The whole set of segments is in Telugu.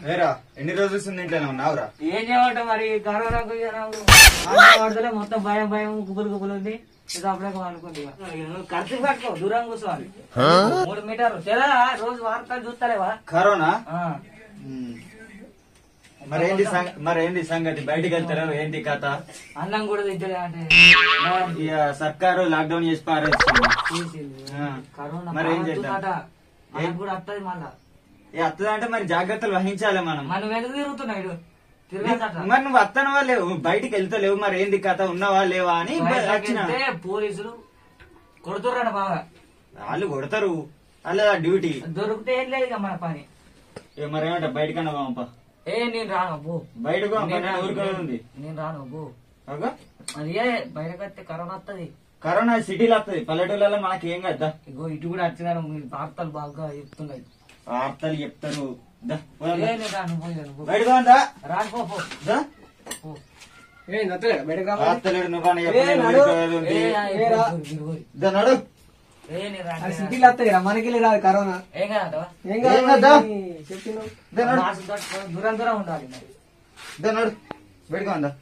వేరా ఎన్ని రోజులు వస్తుంది ఇంట్లోనే ఉన్నావురా ఏం చేయమంటావు మరి కరోనాకు పడతలే మొత్తం భయం భయం గుబులు గుబులు ఉంది ఇది అప్పుడే అనుకుంది ఖర్చు పెట్టుకో దూరం కూర్చోవాలి మూడు మీటర్లు తెలా రోజు వార్తలు చూస్తలేవా కరోనా ఆ. ఉమ్. మరేంటి సంగ- మరేంటి సంగతి బయటికి వెళ్తారు ఏంటి కథ అన్నం కూడా తింటలే అంటే ఇక సర్కారు లాక్డౌన్ చేసి పారేస్తుంది చేసింది. ఆ. కరోనా మరి ఏం బాగా చేద్దాం? వస్తుందట. మనకు కూడా వస్తుంది మళ్ళా ఇక అత్తదంటే మరి జాగ్రత్తలు వహించాలి మనం మనం ఎందుకు తిరుగుతున్నాడు తిరగదట మరి నువ్వు వస్తానవా లేవు బయటికి వెళ్తలేవు మరి ఏంది కథ ఉన్నావా లేవా అని బయటకు వచ్చిన వెళ్తే పోలీసులు కొడుతుర్రట బాగా వాళ్ళు కొడతారు వాళ్ళ డ్యూటీ దొరికితే ఏం లేదు ఇక మన పని ఇక మరి ఏమంట బయటకన్నా పంప ఏ నేను రాను అబ్బో బయటకు పంప, నేను నేను రాను. ఊరుకునే ఉంది నేను రాను అబ్బో అగో అది ఏ బయటకు వస్తే కరోనా వస్తుంది కరోనా సిటీలో వస్తుంది పల్లెటూళ్ళలో మనకి ఏం కదా ఇగో ఇటు కూడా వచ్చినారు మీ వార్తలు బాగా చెప్తున్నాయి వార్తలు చెప్తారు దా, పోదాం ఏ దా. నేను రాను పోయాను పో. బయటకు పోదాం దా. రాను పో పో దా. పో. వార్తలేడు నువ్వు అని చెప్పి నేను ఊరుకోలేదు ఉంది. ఏ, ఆ, ఏ, పోయి, పోయి, పోయి. దా, నడు ఏ నేను రాను సిటీలో వస్తాయి మనకి రాదు కరోనా ఏం కాదంటావా ఏం ఏం కాదా? చెప్పినావు దా, నడు మాస్క్ కట్టుకొని దూరం దూరం ఉండాలి మరి దా, నడు బయటకు పోదాం, దా.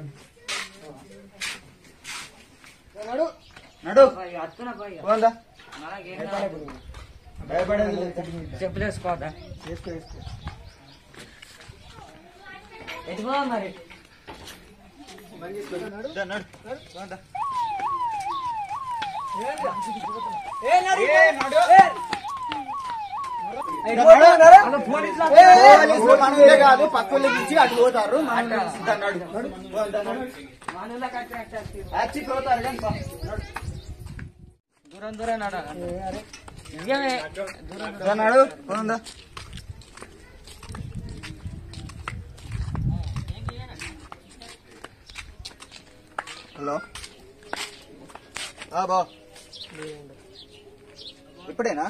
నడు నడు పోయి, అత్తున పోయి. పోదాం, దా. మనకేం కాదు. భయపడేది లేదు. చెప్పులు వేసుకోవద్దా వేసుకో వేసుకో ఎటు పోదాం మరి దా, నడు పోదాం, దా. పోలీసులు మనోళ్ళే కాదు పక్క వాళ్ళకి ఇచ్చి అటు పోతారు మనం దా, నడు పోదాం, దా, నడు. మనలో కట్టి కట్టి యాక్చి పోతారు కానీ పా. నడు. దూరం దూరం నడ నిజమే దూరం దా, నడు పోదాం, దా. హలో ఆ, బా ఇప్పుడేనా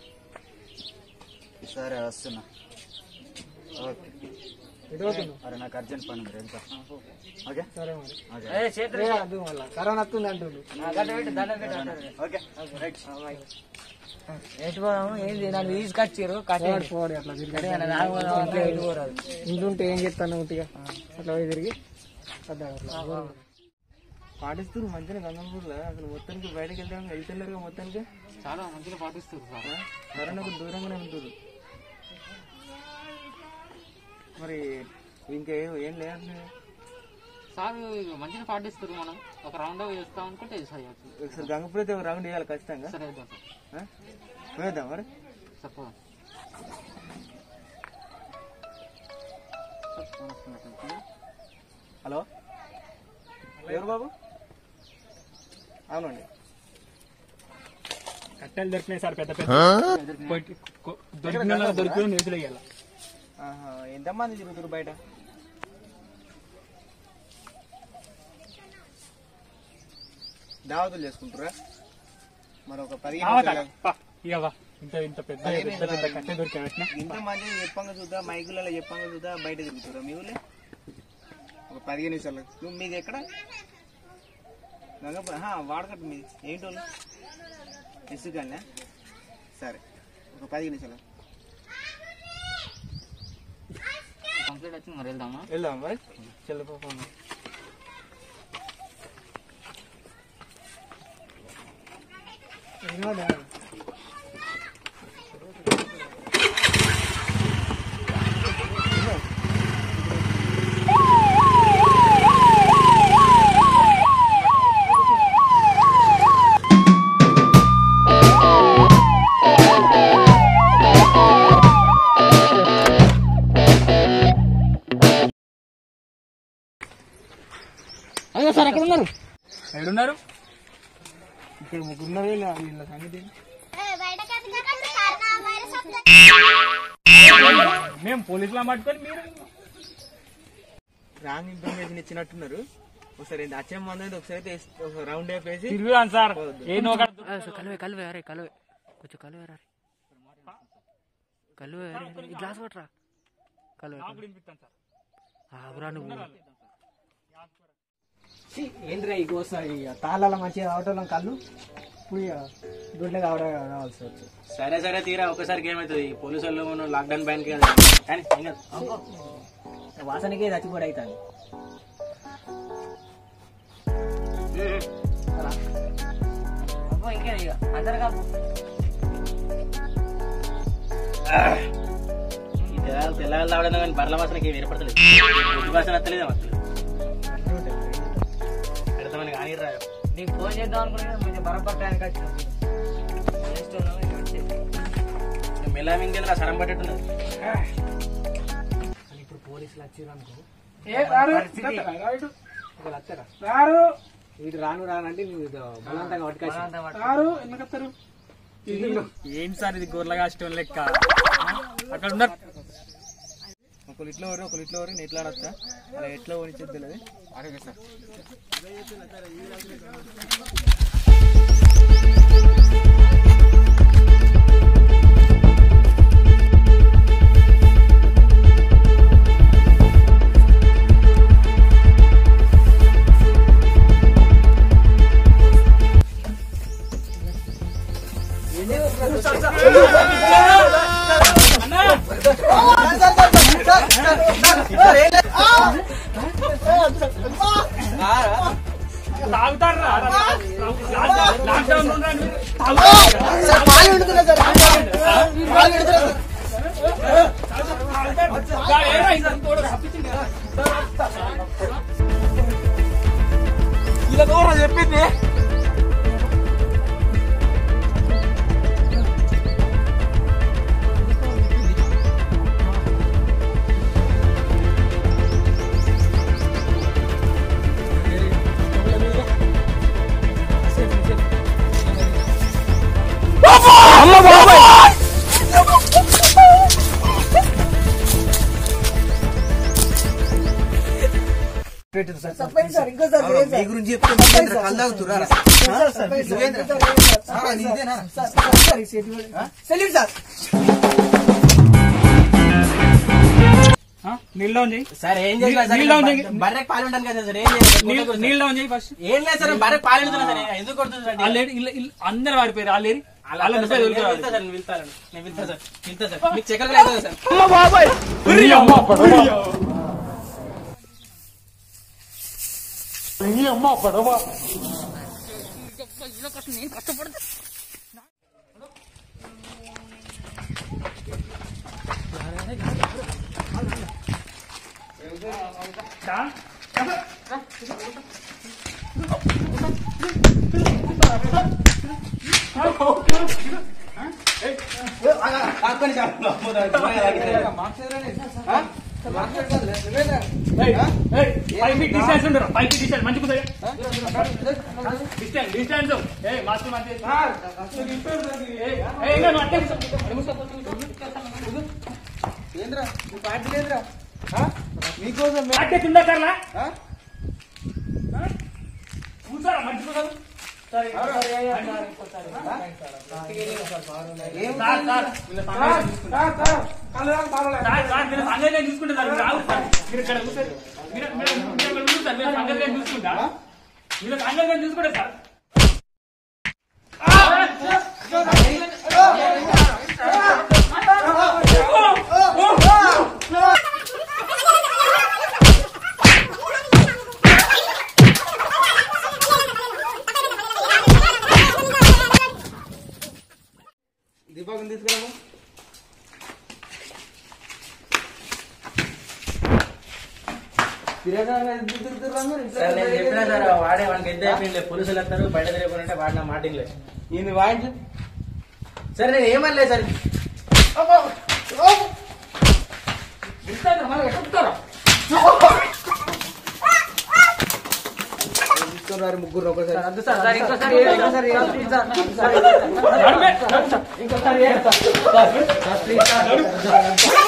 సరే వస్తున్నా ఓకే అరే నాకు అర్జెంట్ పని ఉంది వెళ్తా ఓకే సరే మరి ఓకే ఏ చేతులు ఏ అద్దు మళ్ళా కరోనా వస్తుంది అంటుండు ఆ, గడ్డ పెట్టి దండం పెట్టి అంటారు. ఓకే రైట్ ఎటు పోదాము ఏంది నన్ను తీసుకొచ్చారు కట్టి పోడు అట్లా తిరిగి ఇంట్లో ఎటు పోరాదు ఇంట్లో ఉంటే ఏం చెప్తాను ఉట్టిగా అట్లా పోయి తిరిగి అద్దా అట్లా పాటిస్తారు మంచిగా గంగంపూర్లో అసలు మొత్తానికి బయటకు వెళ్తాం వెళ్తున్నారు మొత్తానికి చాలా మంచిగా పాటిస్తారు సార్ కరోనాకు దూరంగానే ఉంటుంది మరి ఇంకా ఏం ఏం లేదు సార్ మంచిగా పాటిస్తారు మనం ఒక రౌండ్ వేస్తాం అనుకుంటే సార్ ఒకసారి గంగపూర్ అయితే ఒక రౌండ్ వేయాలి ఖచ్చితంగా సరే వేద్దాం సార్ ఆ? పోయేద్దాం మరి సార్ పోదాం. హలో ఎవరు బాబు అవునండి కట్టెలు దొరికినాయి సార్ పెద్ద పెద్ద కొట్టి- కొ- దొరికిన వాళ్ళకి దొరికిన న్యూస్లో ఇవ్వాలి ఆహా, ఎంతమంది తిరుగుతారు బయట దావతులు చేసుకుంటారా మరి ఒక పదిహేను నిమిషాలు- ఇక ఇంత ఇంత పెద్ద పెద్ద పెద్ద కట్టె దొరికిన ఇంత మంది చెప్పంగా చూద్దా మైకులలో చెప్పంగా చూద్దా బయట తిరుగుతారా మీ ఊళ్ళో ఒక పదిహేను నిమిషాలు నువ్వు మీది ఎక్కడ గంగప వాడకట్టు మీది ఏంటి వాళ్ళు ఇసుకన్నా సరే ఒక పదిహేను నిమిషాలు కంప్లీట్ వచ్చింది మరి వెళ్దామా వెళ్దాం మరి చెల్లపోతాం అయ్యో సార్ ఎక్కడ ఉన్నారు ఎక్కడున్నారు ఇక్కడ ముగ్గురున్నారు వీళ్ళ వీళ్ళ సంగతి మేము పోలీసులు పట్టుకొని మీరు రాంగ్ ఇన్ఫర్మేషన్ ఇచ్చినట్టున్నారు ఒకసారి అచ్చే మంది అయితే ఒకసారి అయితే వేసి- ఒక రౌండ్ వేసి తిరుగుదాం సార్ ఏదో ఒక కలువే కలువే అరే కలువే కొంచెం కలువే రా కలువే ఈ గ్లాస్ పట్టరా కలువే వినిపిస్తాను సార్ ఆగురా నువ్వు ఛీ, ఏంట్రా ఈ గోస ఈ తాళ్ళ మంచిగా రావటం కళ్ళు ఇప్పుడు ఇక దొడ్లే కావడం కావాల్సి వచ్చు సరే సరే తీరా ఒకసారికి ఏమవుతుంది పోలీసు వాళ్ళు మనం లాక్డౌన్ బ్యాన్ కదా కానీ ఏం కాదు. వాసనకే చచ్చిపోడు అవుతాను అబ్బో ఇంకే ఇక అందరు కాపు ఈ తెల్లారి తెల్లారి రావడం కానీ బర్ల వాసనకి వేరపడతలేదు గుడ్డు వాసన వస్తలేదు వస్తలేదు పెడతామని కానీ రా నీకు ఫోన్ చేద్దాం అనుకున్నా మంచిగా బరపడటానికి వచ్చిన చేస్తున్నావు ఇక వచ్చేసి. మెల్ల మింగేది సరం పట్టేట్టున్నది ఇప్పుడు పోలీసులు వచ్చారు అనుకో పరిస్థితి ఒకళ్ళు వస్తారా రారు వీడు రాను రానంటే నువ్వు ఇది బలవంతంగా పట్టుకొచ్చి బలవంతం పట్టు. ఏం సార్ ఇది గొర్రెల కాష్టం లెక్క అక్కడ ఉన్నారు ఒకళ్ళు ఇట్లా ఎవరు ఒకళ్ళు ఇట్లా ఎవరు నేను ఎట్లా ఆడొచ్చా అలా ఎట్లా ఓడించేది తెలియదు అలాగే సార్ మీ గురించి చెప్తే కళ్ళు తాగుతురా నీళ్ళు డౌన్ చేయి సార్ ఏం చేయాలి నీళ్ళు డౌన్ చేయి బర్రెకి పాలు ఉంటాను కదా సార్ ఏం చేయాలి నీళ్ళు నీళ్ళు డౌన్ చేయి ఫస్ట్ ఏం లేదు సార్ బర్రెకి పాలు ఉంటున్నా సార్ ఎందుకు కొడుతుంది సార్ ఆల్రెడీ అందరు వాడిపోయారు ఆల్రెడీ అలా వాళ్ళ సార్, ముప్పై నేను దొరుకుతారు వెళ్తా సార్, నేను వెళ్తాను. నేను వెళ్తా సార్ వెళ్తా సార్ మీకు చెక్కలు కూడా అవుతుంది సార్ ఆడుకొని సార్ అమ్మో, దాని దూరంగా లాగితే. ఫైవ్ ఫీట్ డిస్టెన్స్ ఉండరు ఫైవ్ ఫీట్ డిస్టెన్స్ మంచి కూర్చో డిస్టెన్స్ డిస్టెన్స్ ఏ మాస్క్ మంచి ఏ, ఏ, ఇంకా నువ్వు అట్టే కూర్చో. ఏంద్రా నువ్వు పార్టీ లేదురా మీకోసం అట్టే కింద కర్లా కూర్చోరా మంచి కూర్చో సరే సరే అయ్యా, సార్, ఇంకోసారి. సార్ సార్ వీళ్ళ సంగతి చూసుకుంటా. సార్ సార్ మీరు సంగతి నేను చూసుకుంటా సార్ మీరు ఆగు సార్ మీరు ఇక్కడ కూర్చోండి మీరు మీరు మీరు ఇక్కడ కూర్చోండి సార్ మీరు సంగతి నేను చూసుకుంటా వీళ్ళ సంగతి నేను చూసుకుంటా సార్ దీపాకం తీసుకురాము సార్ నేను చెప్పినా సార్ వాడే వాడికి ఎంత అయిపోయింది పోలీసులు వస్తారు బయట తిరగకుండా వాడిన మాటింగ్ లేదు ఈయన వాయించు సార్ నేను ఏమనలేదు సార్ తీసుకున్నారు ముగ్గురు ఒకసారి వద్దు సార్, సార్, ఇంకోసారి ఏ- ఇంకోసారి ఏ- ప్లీజ్ సార్, సార్, నడుమే. ఇంకోసారి ఏ- సార్, సార్, ప్లీజ్ సార్.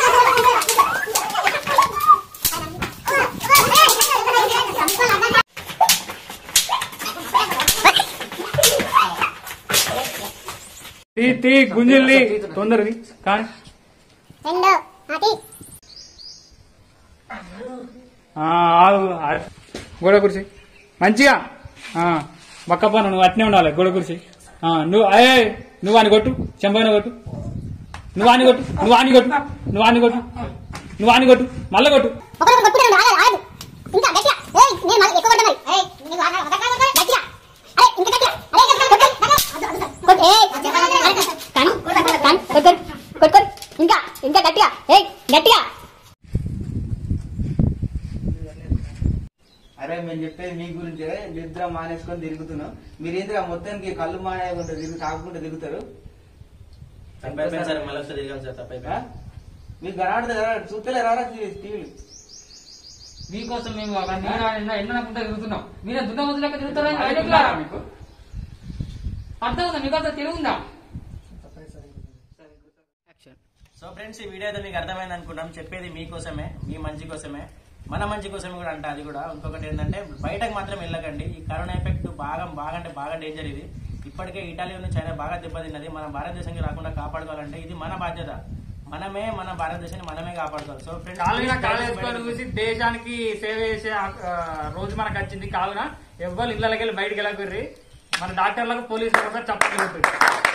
తీ తీ గుంజిల్ని తొందరది కానీ రెండు అది ఆ, ఆగు ఆ- గోడ కుర్చీ మంచిగా ఆ, బక్కపాను నువ్వు అట్నే ఉండాలి గొడవ కురిసి ఆ, నువ్వు అయ్యే నువ్వు అని కొట్టు చెంపైన కొట్టు నువ్వు అని కొట్టు నువ్వు అని కొట్టు నువ్వు అని కొట్టు నువ్వు అని కొట్టు మళ్ళీ కొట్టు ఒకరు కొట్టుకుంటాడు ఆగదు ఆగదు ఇంకా గట్టిగా ఏయ్ నేను మళ్ళీ ఎక్కువ కొట్టమని ఏయ్ నీకు ఆగదు గట్టిగా గట్టిగా అరే ఇంకా గట్టిగా అరే గట్టిగా కొట్టు కొట్టు ఏయ్ కన్ కన్ కొట్టు కొట్టు కొట్టు ఇంకా ఇంకా గట్టిగా ఏయ్ గట్టిగా అరే మేము చెప్పేది మీ గురించే నిద్ర మానేసుకొని తిరుగుతున్నాం మీరేంద్ర మొత్తానికి కళ్ళు మానేయకుండా తిరుగు తాగకుండా తిరుగుతారు తప్పైపోయింది సార్ మళ్ళీ ఒకసారి తిరిగాం సార్ ఆ? తప్పైపోయింది మీకు కనబడదు కదా చూస్తలే రారా టీవీలు మీకోసం మేము అవన్నీ ఎండనకుండా తిరుగుతున్నాం మీరు దున్న లెక్క తిరుగుతారా బయటకు మీకు అర్థం ఉందా మీకు అంత తిరుగుందా సో ఫ్రెండ్స్ ఈ వీడియో అయితే మీకు అర్థమైంది అనుకుంటాం చెప్పేది మీకోసమే మీ మంచి కోసమే మన మంచి కోసమే కూడా అంట అది కూడా ఇంకొకటి ఏంటంటే బయటకు మాత్రం వెళ్ళకండి ఈ కరోనా ఎఫెక్ట్ బాగా బాగా అంటే బాగా డేంజర్ ఇది ఇప్పటికే ఇటాలీ ఉన్న చైనా బాగా దెబ్బతిన్నది మన భారతదేశానికి రాకుండా కాపాడుకోవాలంటే ఇది మన బాధ్యత మనమే మన భారతదేశాన్ని మనమే కాపాడుకోవాలి సో కాలు మీద కాలు వేసుకొని ఫ్రెండ్స్ చూసి దేశానికి సేవ చేసే ఆ, రోజు మనకు వచ్చింది కావున ఎవ్వరు ఇళ్ళకి వెళ్ళి బయటికి వెళ్ళకర్రి మన డాక్టర్లకు పోలీసులకు ఒకసారి చెప్పగలుగుతుంది